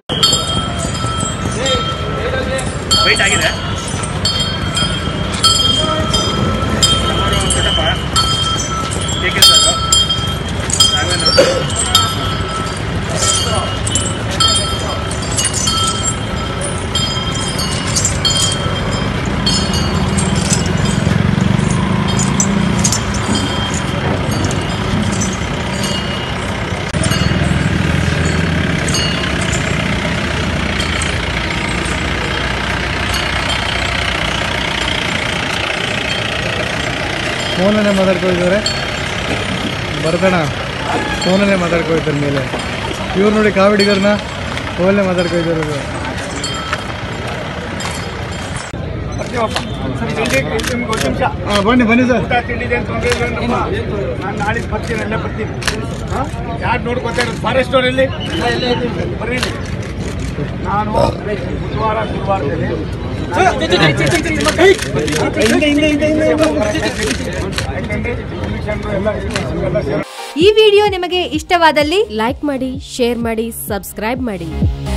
White ಆಗಿದೆ ಅವರು Puttappa K K sir Raghavendra ಫೋನಲ್ಲೇ ಮಾತಾಡ್ಕೊಳ್ತಾರೆ ಬರ್ತಾಣ ಫೋನಲ್ಲೇ ಮಾತಾಡ್ಕೊಳ್ತಾರೆ ಮೇಲೆ ಇವ್ರು ನೋಡಿ ಕಾವಿಡಿಗರನ್ನ ಫೋನಲ್ಲೇ ಮಾತಾಡ್ಕೊಳ್ತಾರೆ ಇವ್ರು. ಹಾಂ ಬನ್ನಿ ಬನ್ನಿ ಸರ್ ಊಟ ತಿಂಡಿದೆ ಅಂತ ತೊಂದರೆ ಇಲ್ಲ ನಮ್ಮ ನಾನು ನಾಳೆ ಬರ್ತೀನಿ ಅಲ್ಲೇ ಬರ್ತೀನಿ ಯಾರು ನೋಡ್ಕೊತಾ ಇರೋದು ಫಾರೆಸ್ಟ್ ಅವರಲ್ಲಿ ಬರ್ರಿ ಇಲ್ಲಿ. ನಾನು ಬುಧವಾರ ಗುರುವಾರದಲ್ಲಿ ಎಲ್ಲ ಎಲ್ಲ ಸೇರಿ ಈ ವಿಡಿಯೋ ನಿಮಗೆ ಇಷ್ಟವಾದಲ್ಲಿ ಲೈಕ್ ಮಾಡಿ ಶೇರ್ ಮಾಡಿ ಸಬ್ಸ್ಕ್ರೈಬ್ ಮಾಡಿ